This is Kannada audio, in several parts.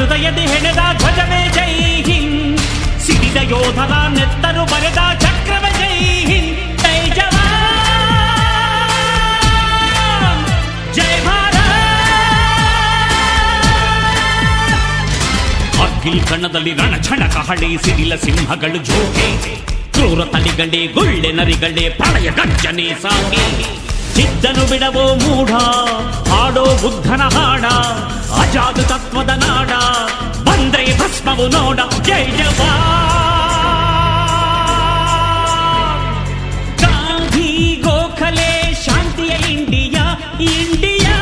ಹೃದಯದಿ ಹೆಣೆದ ಧ್ವಜವೇ ಜೈ ಹಿಂದ್ ಸಿಡಿದ ಯೋಧರ ನೆತ್ತರು ಬರೆದ ಚಕ್ರವೇ ಜೈ ಹಿಂದ್ ಜೈ ಜವಾನ್ ಜೈ ಭಾರತ್ ಅಗ್ಗಿಲ್ ಕಣ್ಣದಲ್ಲಿ ರಣಛಣ ಕಹಳೆ ಸಿಡಿಲ ಸಿಂಹಗಳು ಜೋಕೆ ಕ್ರೂರ ತಲಿಗಂಡೆ ಗುಳ್ಳೆ ನರಿಗಂಡೆ ಪ್ರಳಯ ಗರ್ಜನೆ ಸಾಗೆ ಚಿದ್ದನು ಬಿಡವೋ ಮೂಢ ಹಾಡೋ ಬುದ್ಧನ ಹಾಡ ಅಜಾದ ತತ್ವದ ನಾಡ ಬಂದ್ರೆ ಭಸ್ಮವು ನೋಡ ಜೈ ಜವಾನ್ ಗಾಂಧಿ ಗೋಖಲೆ ಶಾಂತಿಯ ಇಂಡಿಯಾ ಇಂಡಿಯಾ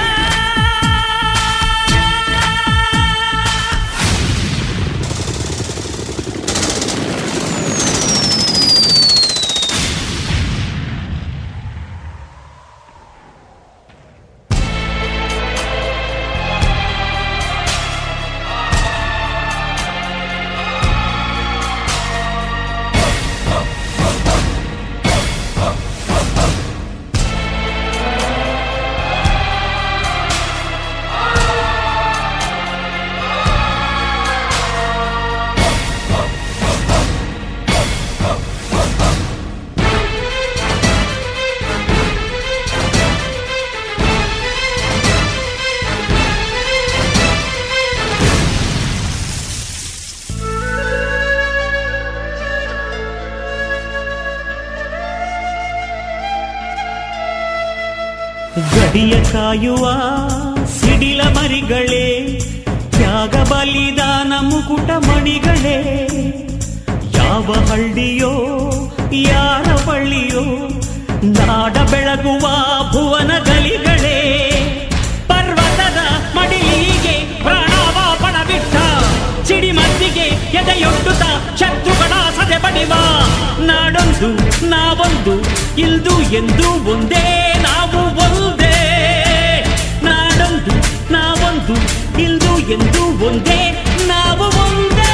ಗಡಿಯ ಕಾಯುವ ಸಿಡಿಲ ಮರಿಗಳೇ ತ್ಯಾಗ ಬಲಿದಾನ ಮುಕುಟ ಮಣಿಗಳೇ ಯಾವ ಹಳ್ಳಿಯೋ ಯಾರ ಬಳ್ಳಿಯೋ ನಾಡ ಬೆಳಗುವ ಭುವನ ಗಲಿಗಳೇ ಪರ್ವತದ ಮಡಿಲಿಗೆ ಪ್ರಾಣವ ಪಣಬಿಟ್ಟ ಚಿಡಿಮದ್ದಿಗೆ ಎದೆಯೊಡ್ಡುತ್ತ ಶತ್ರುಗಳ ಸದೆ ಬಡಿವ ನಾಡೊಂದು ನಾವೊಂದು ಇಲ್ದು ಎಂದು ಒಂದೇ ನಾವು ಒಂದೇ ನಾಡೊಂದು ನಾವೊಂದು ಇಲ್ದು ಎಂದು ಒಂದೇ ನಾವು ಒಂದೇ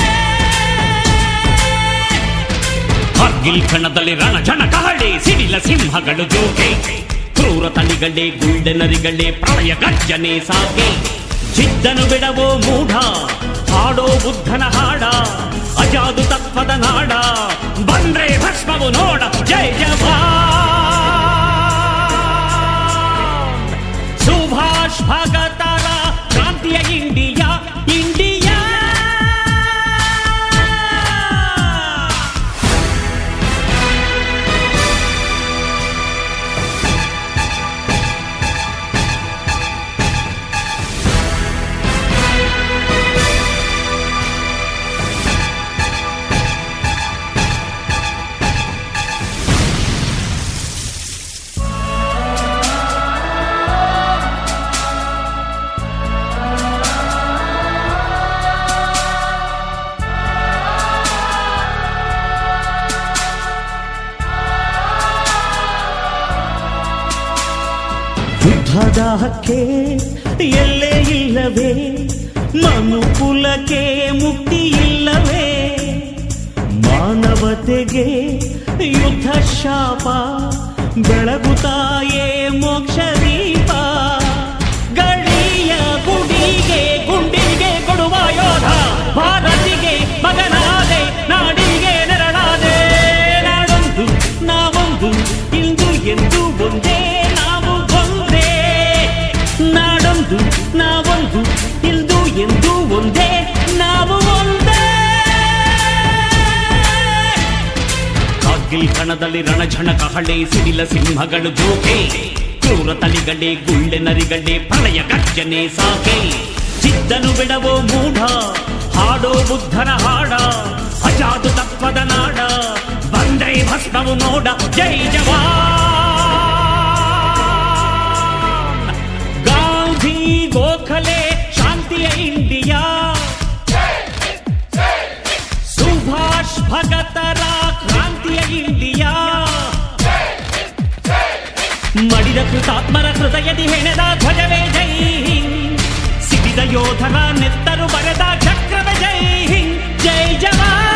ಕಾರ್ಗಿಲ್ ಕಣದಲ್ಲಿ ರಣಜನ ಕಹಳೆ ಸಿಡಿಲ ಸಿಂಹಗಳು ಜೋಕೆ ಕ್ರೂರ ತಳಿಗಳೇ ಗುಳ್ಳೆ ನರಿಗಳೇ ಪ್ರಳಯ ಗರ್ಜನೆ ಸಾಕೆ ಜಿದ್ದನು ಬಿಡವೋ ಮೂಢ ಹಾಡೋ ಬುದ್ಧನ ಹಾಡ ಅಜಾದು ತತ್ವದ ನಾಡ ಬಂದ್ರೆ ಭಸ್ಮವು ನೋಡ ಜೈ ಜವಾನ್ ಸುಭಾಷ್ ಭಗತರ ಕ್ರಾಂತಿಯ ಇಂಡಿಯಾ ಇಂಡಿಯಾ ಯುದ್ಧದ ಹಕ್ಕೆ ಎಲ್ಲೇ ಇಲ್ಲವೇ ಮನುಕುಲಕ್ಕೆ ಮುಕ್ತಿ ಇಲ್ಲವೇ ಮಾನವತೆಗೆ ಯುದ್ಧ ಶಾಪ ಬೆಳಗುತ್ತಾಯೇ ಮೋಕ್ಷ ದೀಪ ಗಡಿಯ ಗುಡಿಗೆ ಗುಂಡಿಗೆ ಕೊಡುವ ಯೋಧ ಭಾರತಿಗೆ ಮಗನಾದೆ ನಾಡಿಗೆ ನೆರಳಾದೆ ನಾಡೊಂದು ನಾವೊಂದು ಇಂದು ಎಂದು ಒಂದೇ ನಾವು ಒಂದೇ ನಾಡೊಂದು ನಾವೊಂದು ಇಂದು ಎಂದು ಒಂದೇ ನಾವು ಒಂದೇ ಕಾರ್ಗಿಲ್ ಕಣದಲ್ಲಿ ರಣಝಣ ಕಹಳೆ ಸಿಡಿಲ ಸಿಂಹಗಳು ಜೋಕೆ ಕ್ರೂರ ತಳಿಗಳೇ ಗುಳ್ಳೆ ನರಿಗಳೇ ಪ್ರಳಯ ಗರ್ಜನೆ ಸಾಕೆ ಚಿದ್ದನು ಬಿಡವೋ ಮೂಢ ಹಾಡೋ ಬುದ್ಧನ ಹಾಡ ಅಜಾದು ತತ್ವದ ನಾಡ ಬಂದ್ರೆ ಭಸ್ಮವು ನೋಡ ಜೈ ಜವಾನ್ ಗಾಂಧಿ ಗೋಖಲೆ ಶಾಂತಿಯ ಇಂಡಿಯಾ ಸುಭಾಷ್ ಭಗತರ ಕ್ರಾಂತಿಯ ಇಂಡಿಯಾ ಮಡಿದ ಕೃತಾತ್ಮರ ಹೃದಯದಿ ಹೆಣೆದ ಧ್ವಜವೇ ಜೈ ಹಿಂದ್ ಸಿಡಿದ ಯೋಧರ ನೆತ್ತರು ಬರೆದ ಚಕ್ರವೇ ಜೈ ಹಿಂದ್ ಜೈ ಜವಾನ್